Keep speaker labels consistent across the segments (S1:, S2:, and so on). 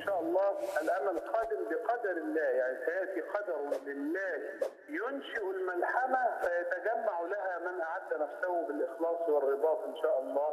S1: شاء الله الامل قادم بقدر الله يعني سياتي قدر لله ينشئ الملحمه فيتجمع لها من اعد نفسه بالاخلاص والرباط ان شاء الله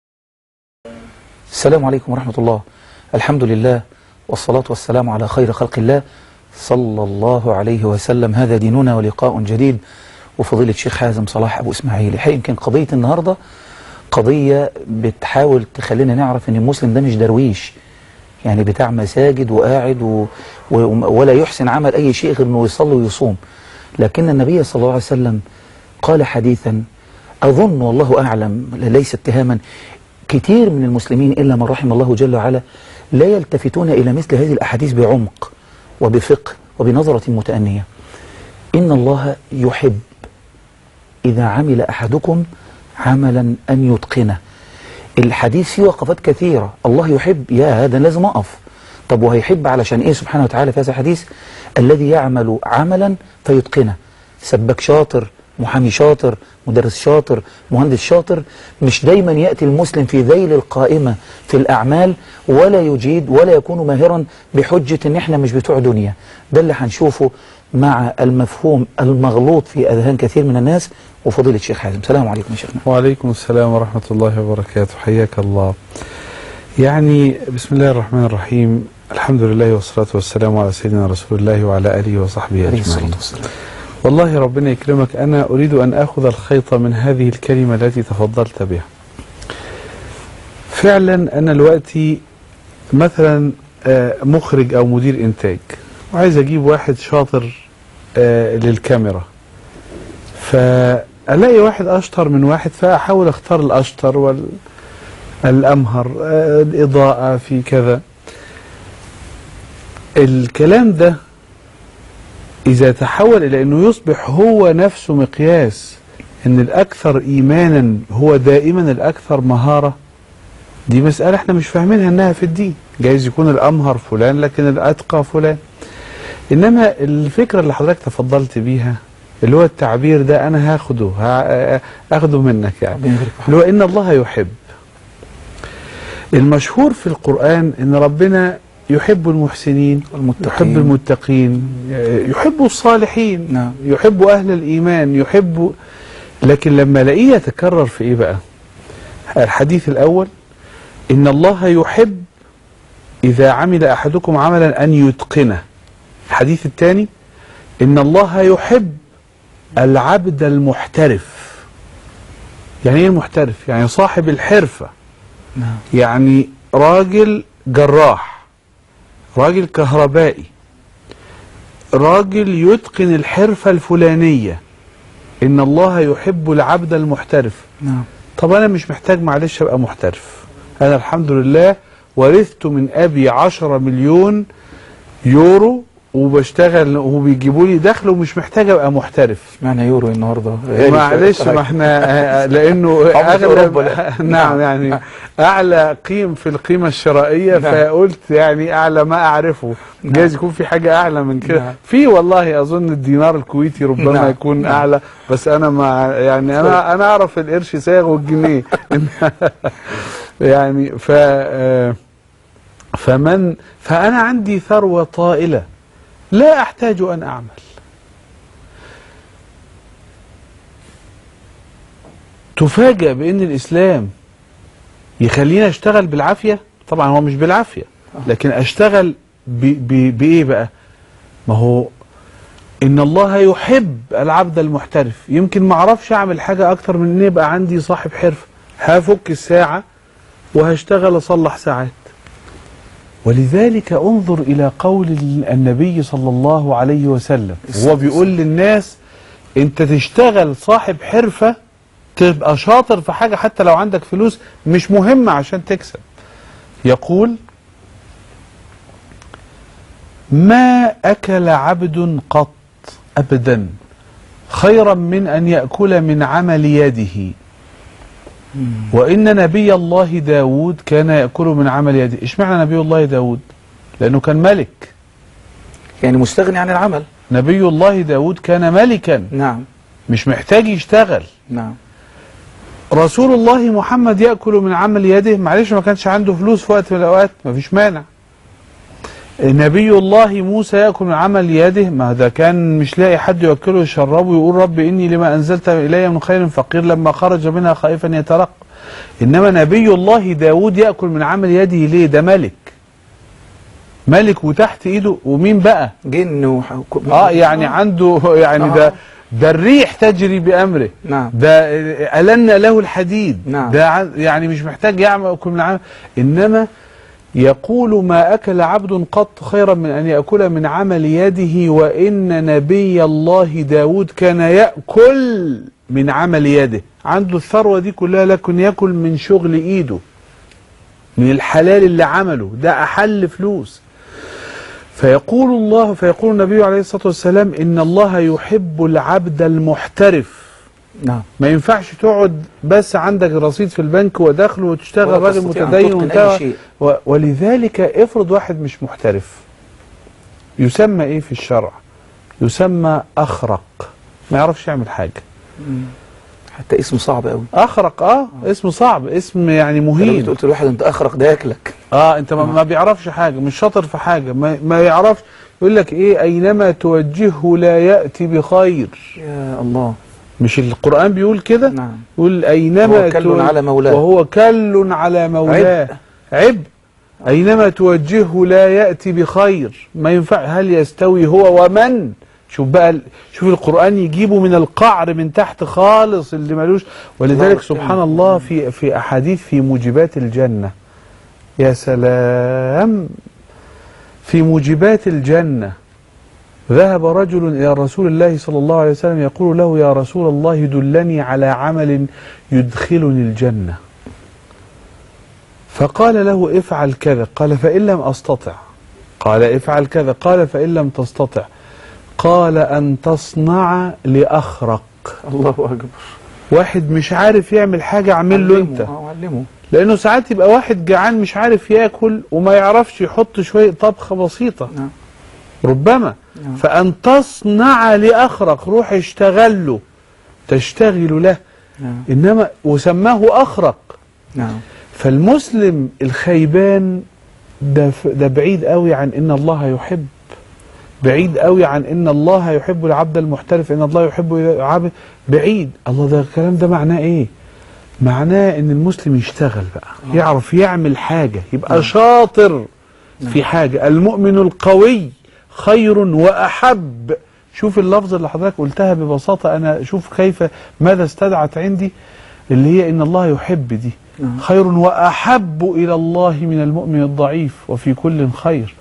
S2: السلام عليكم ورحمة الله الحمد لله والصلاة والسلام على خير خلق الله صلى الله عليه وسلم هذا ديننا ولقاء جديد وفضيلة الشيخ حازم صلاح أبو إسماعيل الحقيقة يمكن قضية النهاردة قضية بتحاول تخلينا نعرف أن المسلم ده مش درويش يعني بتاع مساجد وقاعد و... و... ولا يحسن عمل أي شيء غير أنه يصلي ويصوم لكن النبي صلى الله عليه وسلم قال حديثا أظن والله أعلم ليس اتهاما كتير من المسلمين إلا من رحم الله جل وعلا لا يلتفتون إلى مثل هذه الأحاديث بعمق وبفقه وبنظرة متأنية إن الله يحب إذا عمل أحدكم عملا أن يتقنه الحديث فيه وقفات كثيرة الله يحب يا هذا لازم أقف طب وهيحب علشان إيه سبحانه وتعالى في هذا الحديث الذي يعمل عملا فيتقنه سباك شاطر محامي شاطر مدرس شاطر مهندس شاطر مش دايما يأتي المسلم في ذيل القائمة في الأعمال ولا يجيد ولا يكون ماهرا بحجة ان احنا مش بتوع دنيا ده اللي هنشوفه مع المفهوم المغلوط في أذهان كثير من الناس وفضيلة الشيخ حازم سلام عليكم يا شيخنا
S3: وعليكم السلام ورحمة الله وبركاته حياك الله يعني بسم الله الرحمن الرحيم الحمد لله والصلاة والسلام على سيدنا رسول الله وعلى آله وصحبه
S2: عليه الصلاة
S3: أجمعين
S2: والسلام
S3: والله ربنا يكرمك أنا أريد أن أخذ الخيط من هذه الكلمة التي تفضلت بها فعلا أنا دلوقتي مثلا آه، مخرج أو مدير إنتاج وعايز أجيب واحد شاطر آه، للكاميرا فألاقي واحد أشطر من واحد فأحاول أختار الأشطر والأمهر آه، الإضاءة في كذا الكلام ده إذا تحول إلى أنه يصبح هو نفسه مقياس أن الأكثر إيمانا هو دائما الأكثر مهارة دي مسألة احنا مش فاهمينها أنها في الدين جايز يكون الأمهر فلان لكن الأتقى فلان إنما الفكرة اللي حضرتك تفضلت بيها اللي هو التعبير ده أنا هاخده ها- أخده منك يعني
S2: ربنا يبارك في
S3: اللي هو إن الله يحب المشهور في القرآن إن ربنا يحب المحسنين
S2: والمتقين.
S3: يحب المتقين يحب الصالحين
S2: نعم.
S3: يحب أهل الإيمان يحب لكن لما الاقيه يتكرر في إيه بقى الحديث الأول إن الله يحب إذا عمل أحدكم عملا أن يتقنه الحديث الثاني إن الله يحب العبد المحترف يعني ايه المحترف يعني صاحب الحرفة
S2: نعم
S3: يعني راجل جراح راجل كهربائي راجل يتقن الحرفة الفلانية إن الله يحب العبد المحترف
S2: نعم
S3: طب أنا مش محتاج معلش أبقى محترف أنا الحمد لله ورثت من أبي عشرة مليون يورو وبشتغل وبيجيبوا لي دخل ومش محتاج أبقى محترف
S2: معنى يورو النهارده غالي
S3: معلش
S2: شوية.
S3: ما احنا لانه
S2: عملة أوروبا
S3: اغلب
S2: ده.
S3: نعم يعني اعلى قيم في القيمه الشرائيه
S2: نعم.
S3: فقلت يعني اعلى ما اعرفه جايز يكون في حاجه اعلى من كده
S2: نعم.
S3: في والله اظن الدينار الكويتي ربما
S2: نعم.
S3: يكون
S2: نعم.
S3: اعلى بس انا ما يعني انا انا اعرف القرش ساغ والجنيه يعني ف آه، فمن فانا عندي ثروه طائله لا احتاج ان اعمل تفاجأ بأن الإسلام يخليني أشتغل بالعافية طبعا هو مش بالعافية لكن أشتغل ب ب بإيه بقى ما هو إن الله يحب العبد المحترف يمكن ما أعرفش أعمل حاجة أكتر من إن يبقى عندي صاحب حرفة هفك الساعة وهشتغل أصلح ساعات ولذلك انظر إلى قول النبي صلى الله عليه وسلم هو بيقول للناس أنت تشتغل صاحب حرفة تبقى شاطر في حاجة حتى لو عندك فلوس مش مهمة عشان تكسب يقول ما أكل عبد قط أبدا خيرا من أن يأكل من عمل يده وإن نبي الله داود كان يأكل من عمل يده اشمعنى نبي الله داود لأنه كان ملك
S2: يعني مستغني عن العمل
S3: نبي الله داود كان ملكا
S2: نعم
S3: مش محتاج يشتغل
S2: نعم
S3: رسول الله محمد يأكل من عمل يده معلش ما كانش عنده فلوس في وقت من الأوقات ما فيش مانع نبي الله موسى يأكل من عمل يده ما ده كان مش لاقي حد يوكله يشربه ويقول رب إني لما أنزلت إلي من خير فقير لما خرج منها خائفا يترق إنما نبي الله داود يأكل من عمل يده ليه ده ملك ملك وتحت إيده ومين بقى
S2: جن وح...
S3: اه يعني عنده يعني
S2: آه.
S3: ده ده الريح تجري بأمره
S2: نعم.
S3: ده ألن له الحديد
S2: نعم.
S3: ده عن- يعني مش محتاج يعمل من عمل إنما يقول ما أكل عبد قط خيرا من أن يأكل من عمل يده وإن نبي الله داود كان يأكل من عمل يده عنده الثروة دي كلها لكن يأكل من شغل إيده من الحلال اللي عمله ده أحل فلوس فيقول الله فيقول النبي عليه الصلاة والسلام إن الله يحب العبد المحترف
S2: نعم
S3: ما ينفعش تقعد بس عندك رصيد في البنك ودخل وتشتغل
S2: ولا
S3: راجل
S2: تستطيع أن
S3: متدين
S2: تتقن
S3: وبتاع
S2: أي شيء.
S3: و- ولذلك افرض واحد مش محترف يسمى ايه في الشرع يسمى اخرق ما يعرفش يعمل حاجه
S2: حتى اسم صعب قوي
S3: اخرق اه اسم صعب اسم يعني
S2: لو
S3: مهين
S2: قلت لواحد انت اخرق ده ياكلك
S3: اه انت ما, ما بيعرفش حاجه مش شاطر في حاجه ما, ما يعرفش يقول لك ايه اينما توجهه لا ياتي بخير
S2: يا الله
S3: مش القران بيقول كده
S2: نعم
S3: يقول اينما
S2: وهو كل
S3: تو-
S2: على مولاه.
S3: وهو كل على مولاه عبء اينما توجهه لا ياتي بخير ما ينفع هل يستوي هو ومن شوف بقى ال- شوف القران يجيبه من القعر من تحت خالص اللي ملوش ولذلك
S2: الله
S3: سبحان
S2: أكبر.
S3: الله في في احاديث في موجبات الجنه يا سلام في موجبات الجنه ذهب رجل إلى رسول الله صلى الله عليه وسلم يقول له يا رسول الله دلني على عمل يدخلني الجنة فقال له افعل كذا قال فإن لم أستطع قال افعل كذا قال فإن لم تستطع قال أن تصنع لأخرق
S2: الله اكبر
S3: واحد مش عارف يعمل حاجة اعمل له
S2: علمه،
S3: انت
S2: اه علمه
S3: لأنه ساعات يبقى واحد جعان مش عارف ياكل وما يعرفش يحط شوية طبخة بسيطة
S2: نعم
S3: ربما
S2: نعم.
S3: فأن تصنع لأخرق روح اشتغل له تشتغل له
S2: نعم
S3: إنما وسماه أخرق
S2: نعم
S3: فالمسلم الخيبان ده, ف- ده بعيد قوي عن إن الله يحب بعيد قوي عن إن الله يحب العبد المحترف إن الله يحب العبد بعيد الله ده الكلام ده معناه إيه معناه إن المسلم يشتغل بقى يعرف يعمل حاجة يبقى شاطر في حاجة المؤمن القوي خير وأحب شوف اللفظ اللي حضرتك قلتها ببساطة أنا شوف كيف ماذا استدعت عندي اللي هي إن الله يحب دي
S2: نعم.
S3: خير وأحب إلى الله من المؤمن الضعيف وفي كل خير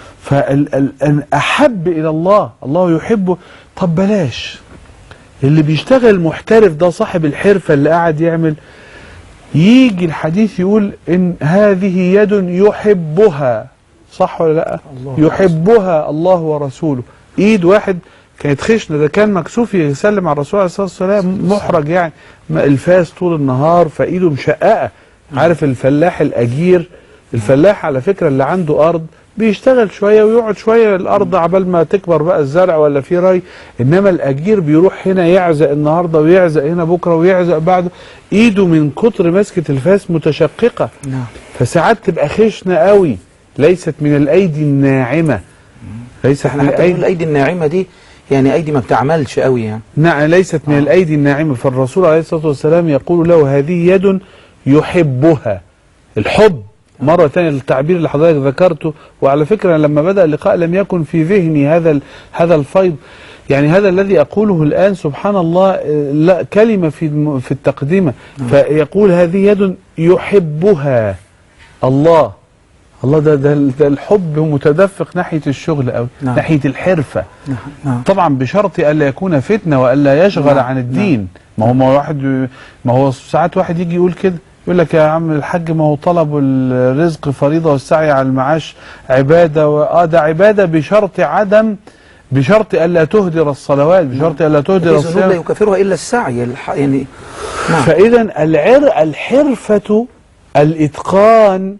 S3: فأحب إلى الله الله يحبه طب بلاش اللي بيشتغل محترف ده صاحب الحرفة اللي قاعد يعمل يجي الحديث يقول إن هذه يد يحبها صح ولا لا
S2: الله
S3: يحبها الله ورسوله ايد واحد كانت خشنه ده كان مكسوف يسلم على الرسول عليه الصلاه والسلام محرج يعني ما الفاس طول النهار فايده مشققه عارف الفلاح الاجير الفلاح على فكره اللي عنده ارض بيشتغل شويه ويقعد شويه الارض عبال ما تكبر بقى الزرع ولا في ري انما الاجير بيروح هنا يعزق النهارده ويعزق هنا بكره ويعزق بعده ايده من كتر مسكه الفاس متشققه
S2: نعم
S3: فساعات تبقى خشنه قوي ليست من الايدي الناعمه ليست
S2: احنا
S3: من
S2: حتى بنقول
S3: الايدي
S2: الايدي الناعمه دي يعني ايدي ما بتعملش قوي يعني
S3: نعم ليست من
S2: آه.
S3: الايدي الناعمه فالرسول عليه الصلاه والسلام يقول له هذه يد يحبها الحب مرة تانية التعبير اللي حضرتك ذكرته وعلى فكرة لما بدأ اللقاء لم يكن في ذهني هذا ال- هذا الفيض يعني هذا الذي أقوله الآن سبحان الله آه، لا كلمة في الم- في التقدمة فيقول هذه يد يحبها الله الله ده ده, ده الحب متدفق ناحية الشغل أو
S2: نعم.
S3: ناحية الحرفة
S2: نعم نعم
S3: طبعا بشرط الا يكون فتنه والا يشغل
S2: نعم،
S3: عن الدين ما هو ما هو واحد ما هو ساعات واحد يجي يقول كده يقول لك يا عم الحاج ما هو طلب الرزق فريضه والسعي على المعاش عباده و... اه ده عباده بشرط عدم بشرط الا تهدر الصلوات بشرط الا تهدر
S2: في ذنوب لا
S3: الصيام
S2: يكفرها الا السعي الح... يعني نعم
S3: فاذا العر الحرفه الاتقان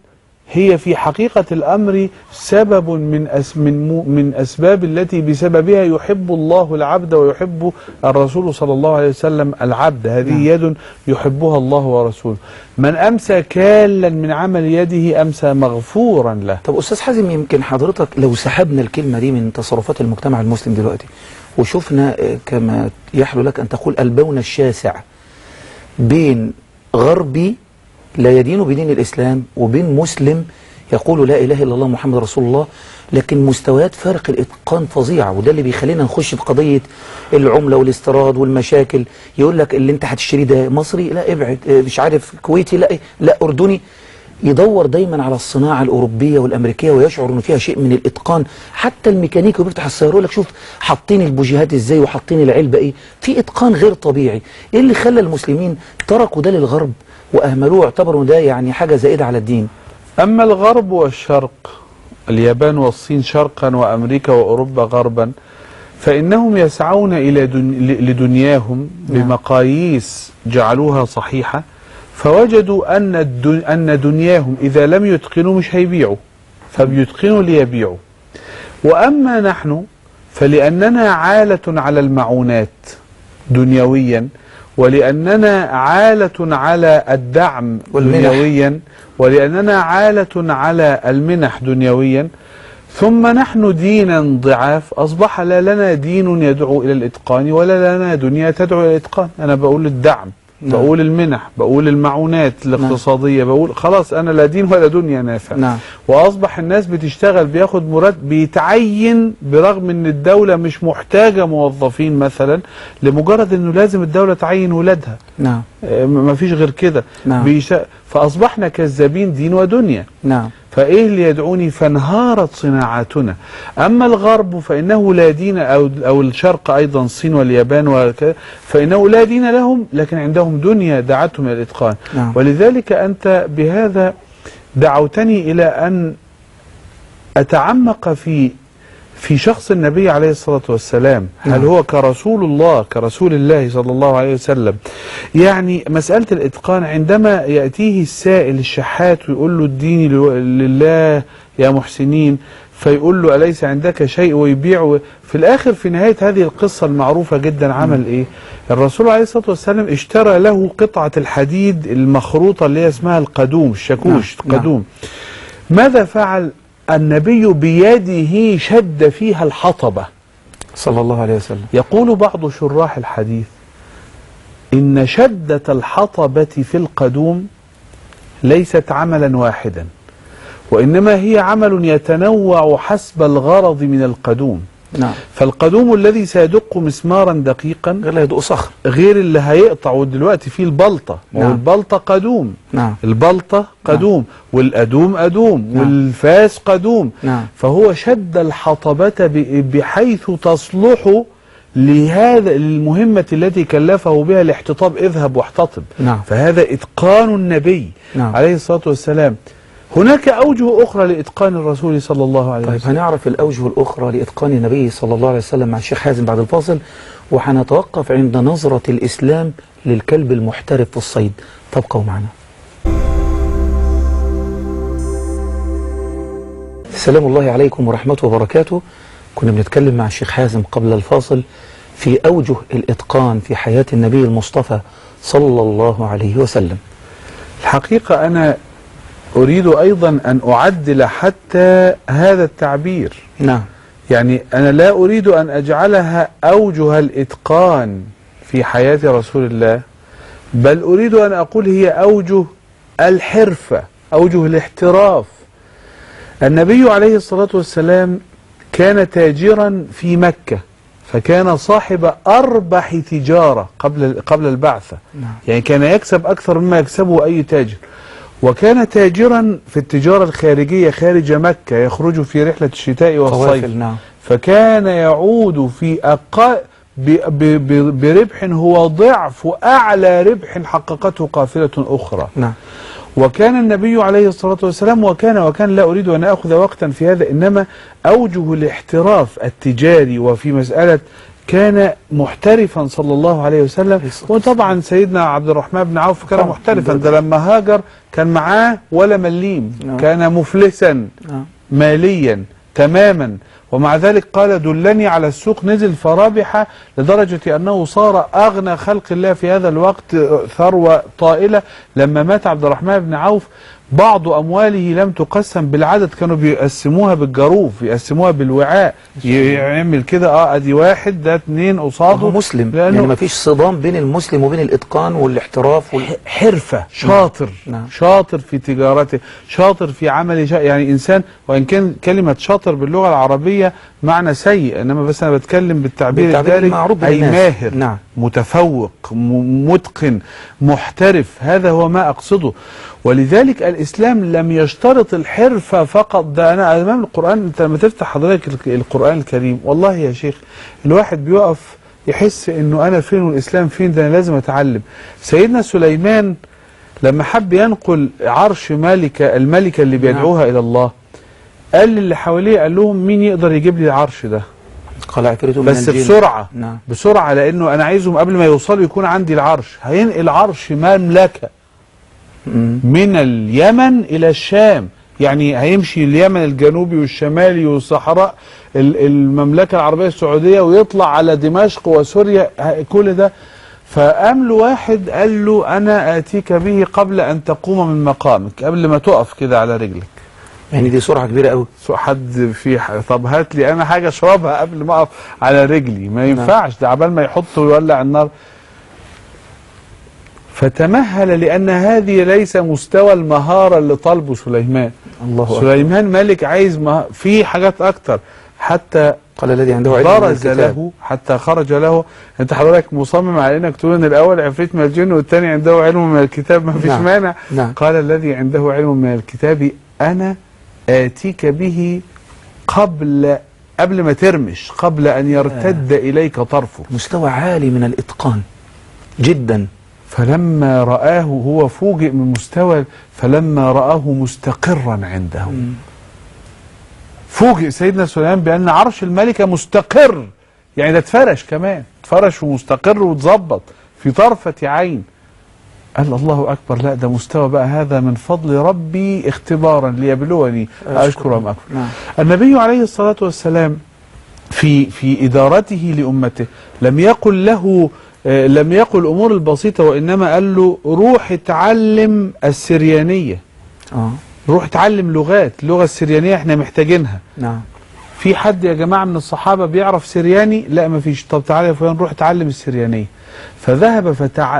S3: هي في حقيقة الأمر سبب من أس من مو- من أسباب التي بسببها يحب الله العبد ويحب الرسول صلى الله عليه وسلم العبد هذه
S2: نعم.
S3: يد يحبها الله ورسوله من أمسى كالا من عمل يده أمسى مغفورا له
S2: طب أستاذ حازم يمكن حضرتك لو سحبنا الكلمة دي من تصرفات المجتمع المسلم دلوقتي وشفنا آه، كما يحلو لك أن تقول البون الشاسع بين غربي لا يدين بدين الإسلام وبين مسلم يقول لا إله إلا الله محمد رسول الله لكن مستويات فارق الإتقان فظيعة وده اللي بيخلينا نخش في قضية العملة والاستيراد والمشاكل يقول لك اللي انت هتشتريه ده مصري لا ابعد اه، مش عارف كويتي لا لا أردني يدور دايما على الصناعة الأوروبية والأمريكية ويشعر إنه فيها شيء من الإتقان حتى الميكانيكي وبيفتح السيارة يقول لك شوف حاطين البوجيهات إزاي وحاطين العلبة إيه في إتقان غير طبيعي إيه اللي خلى المسلمين تركوا ده للغرب وأهملوه واعتبروا ده يعني حاجة زائدة على الدين
S3: أما الغرب والشرق اليابان والصين شرقا وأمريكا وأوروبا غربا فإنهم يسعون إلى دن... ل- لدنياهم
S2: نعم.
S3: بمقاييس جعلوها صحيحة فوجدوا أن الدن... أن دنياهم إذا لم يتقنوا مش هيبيعوا فبيتقنوا ليبيعوا وأما نحن فلأننا عالة على المعونات دنيويا ولأننا عالة على الدعم
S2: والمنح.
S3: دنيويا ولأننا عالة على المنح دنيويا ثم نحن دينا ضعاف أصبح لا لنا دين يدعو إلى الإتقان ولا لنا دنيا تدعو إلى الإتقان أنا بقول الدعم
S2: نعم.
S3: بقول المنح بقول المعونات الاقتصادية بقول خلاص أنا لا دين ولا دنيا نافع
S2: نعم.
S3: واصبح الناس بتشتغل بياخد مرتب بيتعين برغم ان الدوله مش محتاجه موظفين مثلا لمجرد انه لازم الدوله تعين ولادها
S2: نعم
S3: ما فيش غير كده
S2: نعم.
S3: بيش... فاصبحنا كذابين دين ودنيا
S2: نعم
S3: فايه اللي يدعوني فانهارت صناعاتنا اما الغرب فانه لا دين او او الشرق ايضا الصين واليابان وكذا فانه لا دين لهم لكن عندهم دنيا دعتهم الى الاتقان
S2: نعم.
S3: ولذلك انت بهذا دعوتني الى ان اتعمق في في شخص النبي عليه الصلاة والسلام هل
S2: نعم.
S3: هو كرسول الله كرسول الله صلى الله عليه وسلم يعني مسألة الإتقان عندما يأتيه السائل الشحات ويقول له اديني لو- لله يا محسنين فيقول له أليس عندك شيء ويبيع في الآخر في نهاية هذه القصة المعروفة جدا عمل إيه الرسول عليه الصلاة والسلام اشترى له قطعة الحديد المخروطة اللي هي اسمها القدوم الشاكوش
S2: نعم.
S3: القدوم ماذا فعل النبي بيده شد فيها الحطبة
S2: صلى الله عليه وسلم
S3: يقول بعض شراح الحديث إن شدة الحطبة في القدوم ليست عملا واحدا وإنما هي عمل يتنوع حسب الغرض من القدوم
S2: نعم
S3: فالقدوم الذي سيدق مسمارا دقيقا
S2: غير لا يدق صخر
S3: غير اللي هيقطع دلوقتي فيه البلطة
S2: نعم.
S3: والبلطة قدوم
S2: نعم
S3: البلطة قدوم والأدوم أدوم
S2: نعم.
S3: والفاس قدوم
S2: نعم
S3: فهو شد الحطبة ب- بحيث تصلح لهذا المهمة التي كلفه بها الاحتطاب اذهب واحتطب
S2: نعم.
S3: فهذا إتقان النبي
S2: نعم.
S3: عليه الصلاة والسلام هناك أوجه أخرى لإتقان الرسول صلى الله عليه
S2: طيب
S3: وسلم
S2: هنعرف الأوجه الأخرى لإتقان النبي صلى الله عليه وسلم مع الشيخ حازم بعد الفاصل وحنتوقف عند نظرة الإسلام للكلب المحترف في الصيد تبقوا معنا سلام الله عليكم ورحمته وبركاته كنا بنتكلم مع الشيخ حازم قبل الفاصل في أوجه الإتقان في حياة النبي المصطفى صلى الله عليه وسلم
S3: الحقيقة أنا أريد أيضا أن أعدل حتى هذا التعبير
S2: نعم
S3: يعني أنا لا أريد أن أجعلها أوجه الإتقان في حياة رسول الله بل أريد أن أقول هي أوجه الحرفة أوجه الاحتراف النبي عليه الصلاة والسلام كان تاجرا في مكة فكان صاحب أربح تجارة قبل قبل البعثة
S2: نعم.
S3: يعني كان يكسب أكثر مما يكسبه أي تاجر وكان تاجرا في التجارة الخارجية خارج مكة يخرج في رحلة الشتاء والصيف
S2: قوافل نعم
S3: فكان يعود في أقل ب- ب- ب- بربح هو ضعف أعلى ربح حققته قافلة أخرى
S2: نعم
S3: وكان النبي عليه الصلاة والسلام وكان وكان لا أريد أن أخذ وقتا في هذا إنما أوجه الاحتراف التجاري وفي مسألة كان محترفا صلى الله عليه وسلم
S2: الصلاة
S3: وطبعا سيدنا عبد الرحمن بن عوف كان
S2: طبعا.
S3: محترفا ده لما هاجر كان معاه ولا مليم
S2: نعم.
S3: كان مفلسا
S2: نعم.
S3: ماليا تماما ومع ذلك قال دلني على السوق نزل فرابح لدرجة أنه صار أغنى خلق الله في هذا الوقت ثروة طائلة لما مات عبد الرحمن بن عوف بعض أمواله لم تقسم بالعدد كانوا بيقسموها بالجروف يقسموها بالوعاء يعمل كده اه ادي واحد ده اتنين قصاده
S2: هو مسلم
S3: لأنه
S2: يعني ما فيش صدام بين المسلم وبين الاتقان والاحتراف وال...
S3: حرفة شاطر
S2: نعم.
S3: شاطر في تجارته شاطر في عمله شا... يعني إنسان وإن كان كلمة شاطر باللغة العربية معنى سيء إنما بس أنا بتكلم بالتعبير,
S2: بالتعبير
S3: الدارج
S2: المعروف بين
S3: أي
S2: الناس.
S3: ماهر
S2: نعم.
S3: متفوق م- متقن محترف هذا هو ما أقصده ولذلك الإسلام لم يشترط الحرفة فقط ده أنا أمام القرآن أنت لما تفتح حضرتك الك- القرآن الكريم والله يا شيخ الواحد بيقف يحس إنه أنا فين والإسلام فين ده أنا لازم أتعلم سيدنا سليمان لما حب ينقل عرش ملكة الملكة اللي بيدعوها إلى الله قال للي حواليه قال لهم مين يقدر يجيب لي العرش ده
S2: قال عفريت من
S3: بس
S2: الجن.
S3: بسرعة
S2: نعم
S3: بسرعة لأنه أنا عايزهم قبل ما يوصلوا يكون عندي العرش هينقل عرش مملكة
S2: مم.
S3: من اليمن إلى الشام يعني هيمشي اليمن الجنوبي والشمالي والصحراء ال- المملكة العربية السعودية ويطلع على دمشق وسوريا ه- كل ده فقام له واحد قال له أنا آتيك به قبل أن تقوم من مقامك قبل ما تقف كده على رجلك
S2: يعني دي سرعة كبيرة قوي
S3: سو- حد في ح- طب هات لي انا حاجه اشربها قبل ما اقف على رجلي ما ينفعش ده عبال ما يحط ويولع النار فتمهل لان هذه ليس مستوى المهاره اللي طالبه سليمان
S2: الله أكبر
S3: سليمان ملك عايز مه... في حاجات اكتر حتى
S2: قال الذي عنده علم من
S3: برز
S2: الكتاب.
S3: له حتى خرج له انت حضرتك مصمم على انك تقول ان الاول عفريت من الجن والثاني عنده علم من الكتاب ما فيش
S2: نعم.
S3: مانع
S2: نعم.
S3: قال الذي عنده علم من الكتاب انا اتيك به قبل قبل ما ترمش قبل ان يرتد اليك طرفك
S2: مستوى عالي من الاتقان جدا
S3: فلما رآه هو فوجئ من مستوى فلما رآه مستقرا عنده فوجئ سيدنا سليمان بأن عرش الملكة مستقر يعني ده اتفرش كمان اتفرش ومستقر واتظبط في طرفة عين قال الله أكبر لا ده مستوى بقى هذا من فضل ربي اختبارا ليبلوني أشكر أم أكفر
S2: نعم
S3: النبي عليه الصلاة والسلام في في إدارته لأمته لم يقل له آه، لم يقل الأمور البسيطة وإنما قال له روح اتعلم السريانية
S2: اه
S3: روح اتعلم لغات اللغة السريانية احنا محتاجينها
S2: نعم
S3: في حد يا جماعة من الصحابة بيعرف سرياني لا ما فيش طب تعالى يا فلان روح اتعلم السريانية فذهب فتع...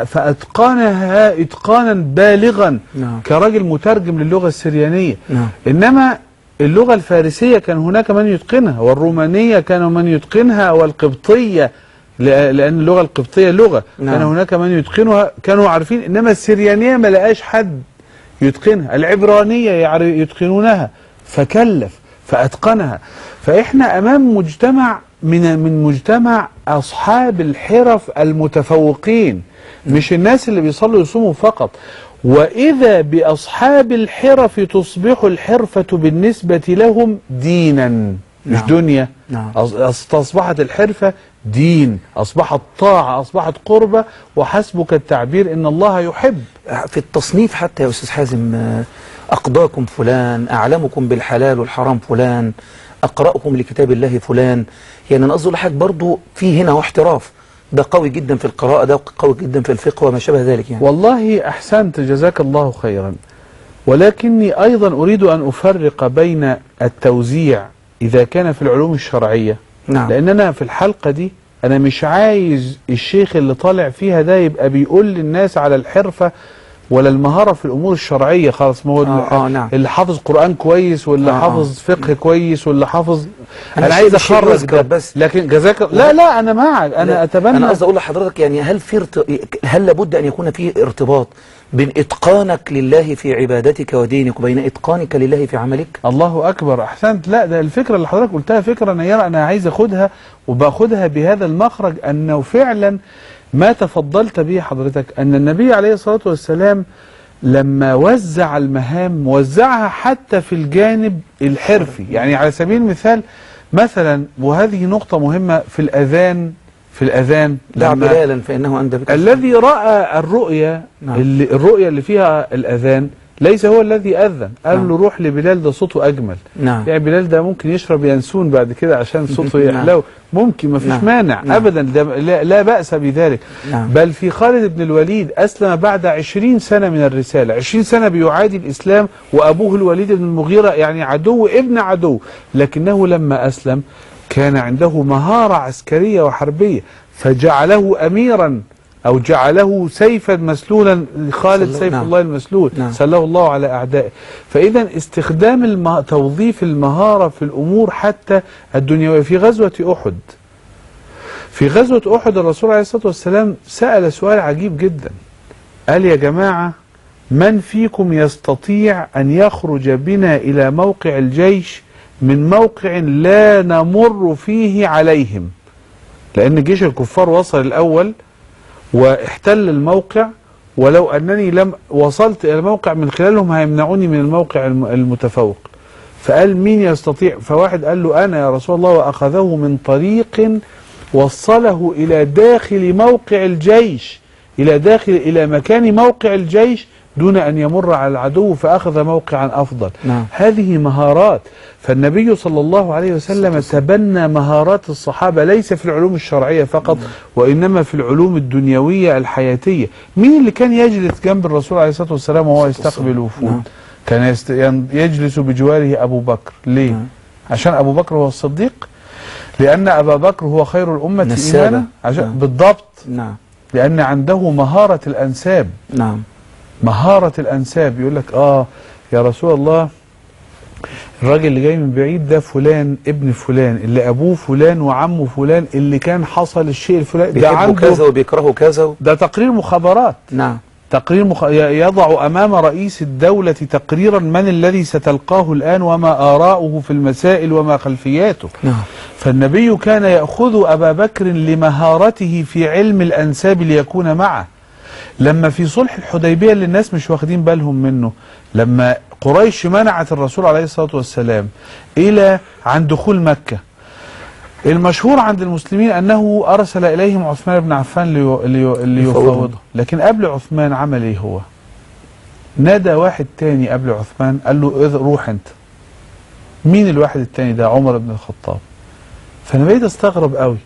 S3: فأتقنها إتقانا بالغا
S2: نعم
S3: كراجل مترجم للغة السريانية
S2: نعم
S3: إنما اللغة الفارسية كان هناك من يتقنها والرومانية كان من يتقنها والقبطية لأ- لأن اللغة القبطية لغة
S2: نعم.
S3: كان هناك من يتقنها كانوا عارفين إنما السريانية ما لقاش حد يتقنها العبرانية يعر- يتقنونها فكلف فأتقنها فإحنا أمام مجتمع من من مجتمع أصحاب الحرف المتفوقين مش الناس اللي بيصلوا يصوموا فقط وإذا بأصحاب الحرف تصبح الحرفة بالنسبة لهم دينا مش
S2: نعم.
S3: دنيا
S2: نعم.
S3: أص- أص- أصبحت الحرفة دين أصبحت طاعة أصبحت قربة وحسبك التعبير إن الله يحب
S2: في التصنيف حتى يا أستاذ حازم آه، أقضاكم فلان أعلمكم بالحلال والحرام فلان أقرأكم لكتاب الله فلان يعني أنا قصدي أقول لحضرتك برضو في هنا احتراف ده قوي جدا في القراءة ده قوي جدا في الفقه وما شابه ذلك يعني
S3: والله أحسنت جزاك الله خيرا ولكني أيضا أريد أن أفرق بين التوزيع إذا كان في العلوم الشرعية
S2: نعم
S3: لأن أنا في الحلقة دي أنا مش عايز الشيخ اللي طالع فيها ده يبقى بيقول للناس على الحرفة ولا المهارة في الأمور الشرعية خلاص ما هو
S2: آه، آه، نعم.
S3: اللي حافظ قرآن كويس واللي
S2: آه، آه.
S3: حافظ فقه كويس واللي حافظ
S2: أنا
S3: أنا عايز
S2: مش شايف
S3: أخرج
S2: الشيء
S3: ده
S2: بس.
S3: لكن جزاك لا لا أنا معك أنا
S2: لا،
S3: أتبنى
S2: أنا قصدي أقول لحضرتك يعني هل في ارت... هل لابد أن يكون في ارتباط بين إتقانك لله في عبادتك ودينك وبين إتقانك لله في عملك
S3: الله اكبر احسنت لا ده الفكره اللي حضرتك قلتها فكره نيره انا عايز اخدها وباخدها بهذا المخرج انه فعلا ما تفضلت به حضرتك ان النبي عليه الصلاه والسلام لما وزع المهام وزعها حتى في الجانب الحرفي يعني على سبيل المثال مثلا وهذه نقطه مهمه في الاذان في الأذان
S2: دع
S3: لما
S2: بلالا فإنه أندى بك
S3: الذي رأى الرؤيا
S2: نعم.
S3: اللي الرؤيا اللي فيها الأذان ليس هو الذي أذن قال
S2: نعم.
S3: له روح لبلال ده صوته أجمل
S2: نعم
S3: يعني بلال ده ممكن يشرب ينسون بعد كده عشان صوته
S2: نعم.
S3: يحلو ممكن ما فيش
S2: نعم.
S3: مانع
S2: نعم.
S3: أبدا ده لا, لا بأس بذلك
S2: نعم.
S3: بل في خالد بن الوليد أسلم بعد عشرين سنة من الرسالة عشرين سنة بيعادي الإسلام وأبوه الوليد بن المغيرة يعني عدو ابن عدو لكنه لما أسلم كان عنده مهارة عسكرية وحربية فجعله أميرا أو جعله سيفا مسلولا لخالد
S2: سله-
S3: سيف
S2: نعم.
S3: الله المسلول
S2: نعم.
S3: سله الله على أعدائه فإذا استخدام المه... توظيف المهارة في الأمور حتى الدنيوية في غزوة أحد في غزوة أحد الرسول عليه الصلاة والسلام سأل سؤال عجيب جدا قال يا جماعة من فيكم يستطيع أن يخرج بنا إلى موقع الجيش من موقع لا نمر فيه عليهم لأن جيش الكفار وصل الأول واحتل الموقع ولو أنني لم وصلت إلى الموقع من خلالهم هيمنعوني من الموقع الم- المتفوق فقال مين يستطيع فواحد قال له أنا يا رسول الله وأخذه من طريق وصله إلى داخل موقع الجيش إلى داخل إلى مكان موقع الجيش دون أن يمر على العدو فأخذ موقعا أفضل
S2: نعم.
S3: هذه مهارات فالنبي صلى الله عليه وسلم تبنى مهارات الصحابة ليس في العلوم الشرعية فقط وإنما في العلوم الدنيوية الحياتية مين اللي كان يجلس جنب الرسول عليه الصلاة والسلام وهو يستقبل الوفود
S2: نعم.
S3: كان يست... ين- يجلس بجواره أبو بكر ليه
S2: نعم.
S3: عشان أبو بكر هو الصديق لأن أبا بكر هو خير الأمة
S2: نسابة.
S3: إيمانا عشان
S2: نعم.
S3: بالضبط
S2: نعم
S3: لأن عنده مهارة الأنساب
S2: نعم
S3: مهارة الأنساب يقول لك آه يا رسول الله الراجل اللي جاي من بعيد ده فلان ابن فلان اللي أبوه فلان وعمه فلان اللي كان حصل الشيء الفلاني ده
S2: بيحبوا كذا
S3: عنده
S2: وبيكرهوا كذا
S3: ده تقرير مخابرات
S2: نعم
S3: تقرير مخ... ي- يضع أمام رئيس الدولة تقريرا من الذي ستلقاه الآن وما آراؤه في المسائل وما خلفياته
S2: نعم
S3: فالنبي كان يأخذ أبا بكر لمهارته في علم الأنساب ليكون معه لما في صلح الحديبية اللي الناس مش واخدين بالهم منه لما قريش منعت الرسول عليه الصلاة والسلام إلى عن دخول مكة المشهور عند المسلمين أنه أرسل إليهم عثمان بن عفان ليو- ليو- ليفاوضه لكن قبل عثمان عمل إيه هو نادى واحد تاني قبل عثمان قال له إذ روح أنت مين الواحد التاني ده عمر بن الخطاب فأنا بقيت أستغرب قوي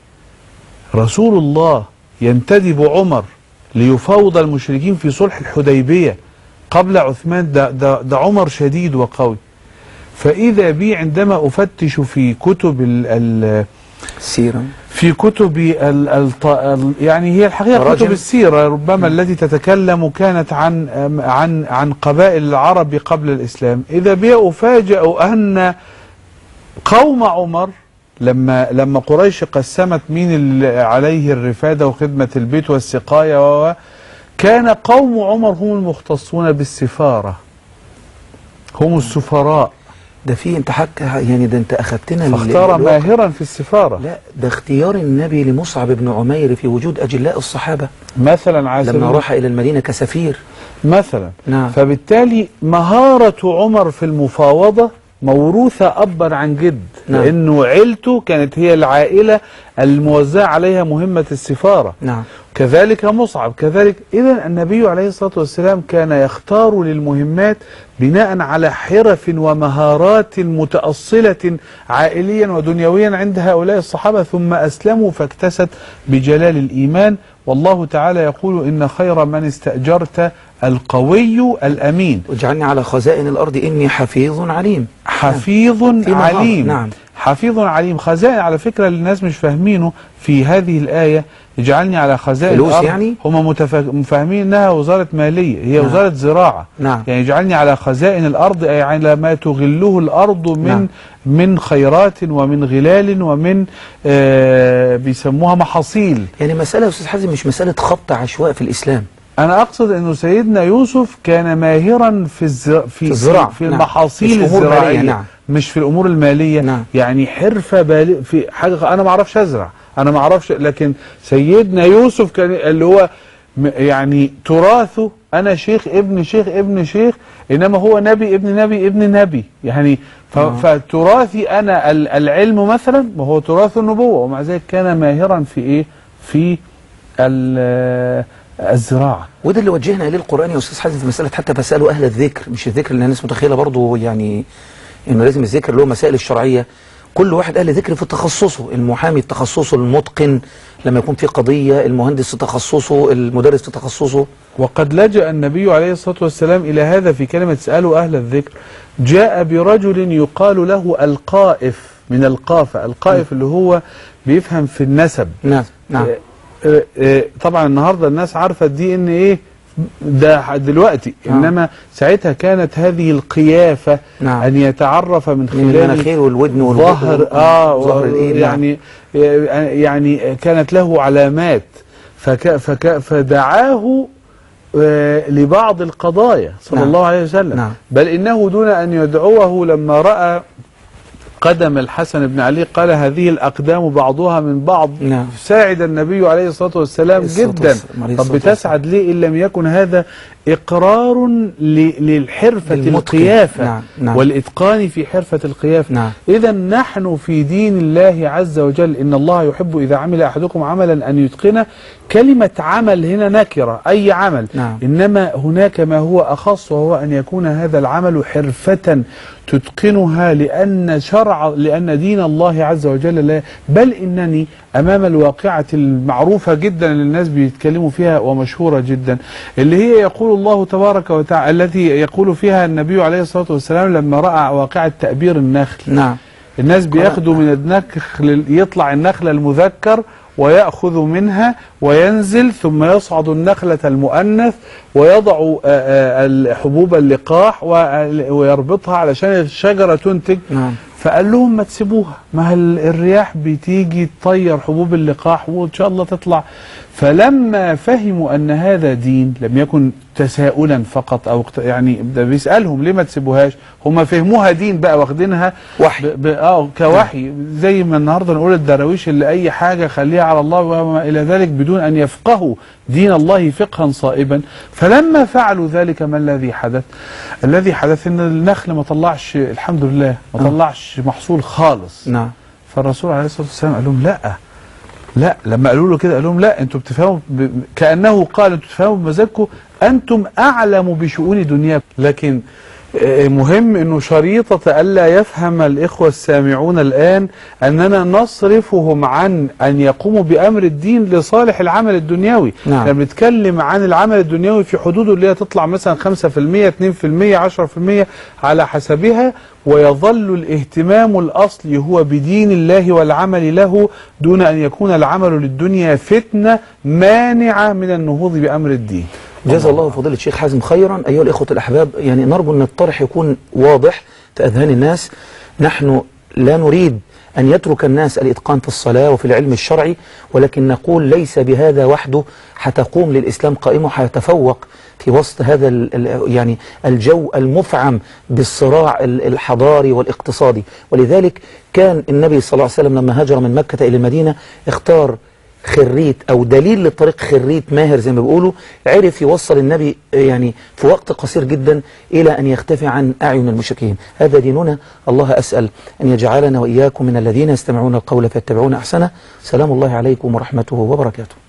S3: رسول الله ينتدب عمر ليفاوض المشركين في صلح الحديبية قبل عثمان ده, ده, ده عمر شديد وقوي فإذا بي عندما أفتش في كتب ال ال
S2: سيرة
S3: في كتب ال ال ال يعني هي الحقيقة
S2: تراجم.
S3: كتب السيرة ربما التي تتكلم كانت عن عن عن قبائل العرب قبل الإسلام إذا بي أفاجأ أن قوم عمر لما لما قريش قسمت مين اللي عليه الرفادة وخدمة البيت والسقاية و و- كان قوم عمر هم المختصون بالسفارة هم السفراء
S2: ده في انت حك يعني ده انت اخذتنا لل-
S3: فاختار
S2: للواقع.
S3: ماهرا في السفارة
S2: لا ده اختيار النبي لمصعب بن عمير في وجود اجلاء الصحابه
S3: مثلا على
S2: لما
S3: سبيل-
S2: راح الى المدينه كسفير
S3: مثلا
S2: نعم.
S3: فبالتالي مهارة عمر في المفاوضة موروثة أبا عن جد
S2: نعم.
S3: لأنه عيلته كانت هي العائلة الموزعة عليها مهمة السفارة
S2: نعم
S3: كذلك مصعب كذلك إذا النبي عليه الصلاة والسلام كان يختار للمهمات بناء على حرف ومهارات متأصلة عائليا ودنيويا عند هؤلاء الصحابة ثم أسلموا فاكتست بجلال الإيمان والله تعالى يقول إن خير من استأجرت القوي الأمين
S2: واجعلني على خزائن الارض اني حفيظ عليم
S3: حفيظ
S2: في مهارة،
S3: عليم
S2: نعم.
S3: حفيظ عليم خزائن على فكرة اللي الناس مش فاهمينه في هذه الآية اجعلني على خزائن
S2: فلوس
S3: الأرض
S2: يعني؟
S3: هم متفا- فاهمين انها وزارة مالية هي
S2: نعم.
S3: وزارة زراعة
S2: نعم.
S3: يعني اجعلني على خزائن الأرض أي على ما تغله الأرض من
S2: نعم.
S3: من خيرات ومن غلال ومن آه بيسموها محاصيل
S2: يعني مساله يا استاذ حازم مش مساله خبط عشواء في الاسلام
S3: أنا أقصد أنه سيدنا يوسف كان ماهرا في الزر... في,
S2: في الزراعة،
S3: في
S2: نعم.
S3: المحاصيل
S2: مش أمور مالية،
S3: الزراعية
S2: نعم.
S3: مش في الأمور المالية
S2: نعم.
S3: يعني حرفة بالغ في حاجة أنا ما أعرفش أزرع أنا ما أعرفش لكن سيدنا يوسف كان اللي هو م- يعني تراثه أنا شيخ ابن شيخ ابن شيخ إنما هو نبي ابن نبي ابن نبي يعني ف... فتراثي أنا ال- العلم مثلا وهو تراث النبوة ومع ذلك كان ماهرا في إيه في ال- الزراعة
S2: وده اللي وجهنا اليه القران يا استاذ حازم في مساله حتى فاسالوا اهل الذكر مش الذكر اللي الناس متخيله برضه يعني انه لازم الذكر اللي هو مسائل الشرعيه كل واحد اهل ذكر في تخصصه المحامي تخصصه المتقن لما يكون في قضيه المهندس في تخصصه المدرس في تخصصه
S3: وقد لجأ النبي عليه الصلاة والسلام إلى هذا في كلمة اسألوا أهل الذكر جاء برجل يقال له القائف من القافة القائف اللي هو بيفهم في النسب
S2: نعم نعم
S3: آه، آه، آه، طبعا النهاردة الناس عارفة الدي ان ايه ده دلوقتي
S2: آه.
S3: انما ساعتها كانت هذه القيافة
S2: نعم.
S3: ان يتعرف من
S2: من
S3: خلال
S2: المناخير والودن والبق
S3: ظهر اه
S2: ظهر الايد نعم.
S3: يعني يعني كانت له علامات فك فك فدعاه آه، لبعض القضايا صلى
S2: نعم.
S3: الله عليه وسلم
S2: نعم.
S3: بل انه دون ان يدعوه لما راى قدم الحسن بن علي قال هذه الاقدام بعضها من بعض
S2: نعم.
S3: ساعد النبي عليه الصلاه والسلام
S2: الصلاة
S3: جدا
S2: والسلام. عليه
S3: طب
S2: الصلاة
S3: بتسعد ليه ان لم يكن هذا اقرار ل- للحرفه
S2: للمتقن.
S3: القيافه
S2: نعم. نعم.
S3: والاتقان في حرفه القيافه
S2: نعم.
S3: إذا نحن في دين الله عز وجل إن الله يحب إذا عمل أحدكم عملا أن يتقنه كلمة عمل هنا نكرة أي عمل
S2: نعم.
S3: إنما هناك ما هو أخص وهو أن يكون هذا العمل حرفة تتقنها لأن شرع لأن دين الله عز وجل لا بل إنني أمام الواقعة المعروفة جدا اللي الناس بيتكلموا فيها ومشهورة جدا اللي هي يقول الله تبارك وتعالى التي يقول فيها النبي عليه الصلاة والسلام لما رأى واقعة تأبير النخل
S2: نعم
S3: الناس بياخدوا من النخل يطلع النخلة المذكر ويأخذ منها وينزل ثم يصعد النخلة المؤنث ويضع آه، آه، الحبوب اللقاح و- ويربطها علشان الشجرة تنتج
S2: نعم
S3: فقال لهم ما تسيبوها ما ال- الرياح بتيجي تطير حبوب اللقاح وان شاء الله تطلع فلما فهموا ان هذا دين لم يكن تساؤلا فقط او اقت- يعني ده بيسالهم ليه ما تسيبوهاش هم فهموها دين بقى واخدينها
S2: وحي.
S3: ب... ب... اه كوحي زي ما النهارده نقول الدراويش اللي اي حاجه خليها على الله وما الى ذلك بدون ان يفقهوا دين الله فقها صائبا فلما فعلوا ذلك ما الذي حدث الذي حدث ان النخل ما طلعش الحمد لله ما
S2: آه.
S3: طلعش محصول خالص
S2: نعم
S3: فالرسول عليه الصلاه والسلام قال لهم لا لا لما قالوا له كده قال لهم لا انتوا بتفهموا ب... كانه قال انتوا بتفهموا بمزاجكم انتم اعلم بشؤون دنياكم لكن آه، مهم انه شريطة الا يفهم الاخوة السامعون الان اننا نصرفهم عن ان يقوموا بامر الدين لصالح العمل الدنيوي
S2: نعم.
S3: احنا بنتكلم عن العمل الدنيوي في حدوده اللي هي تطلع مثلا 5% 2% 10% على حسبها ويظل الاهتمام الاصلي هو بدين الله والعمل له دون ان يكون العمل للدنيا فتنة مانعة من النهوض بامر الدين
S2: جزا الله فضيلة الشيخ حازم خيرا أيها الإخوة الأحباب يعني نرجو أن الطرح يكون واضح في أذهان الناس نحن لا نريد أن يترك الناس الإتقان في الصلاة وفي العلم الشرعي ولكن نقول ليس بهذا وحده حتقوم للإسلام قائمة وحيتفوق في وسط هذا ال- ال- يعني الجو المفعم بالصراع ال- الحضاري والاقتصادي ولذلك كان النبي صلى الله عليه وسلم لما هاجر من مكة إلى المدينة اختار خريت او دليل للطريق خريت ماهر زي ما بيقولوا عرف يوصل النبي يعني في وقت قصير جدا الى ان يختفي عن اعين المشركين هذا ديننا الله اسال ان يجعلنا واياكم من الذين يستمعون القول فيتبعون احسنه سلام الله عليكم ورحمته وبركاته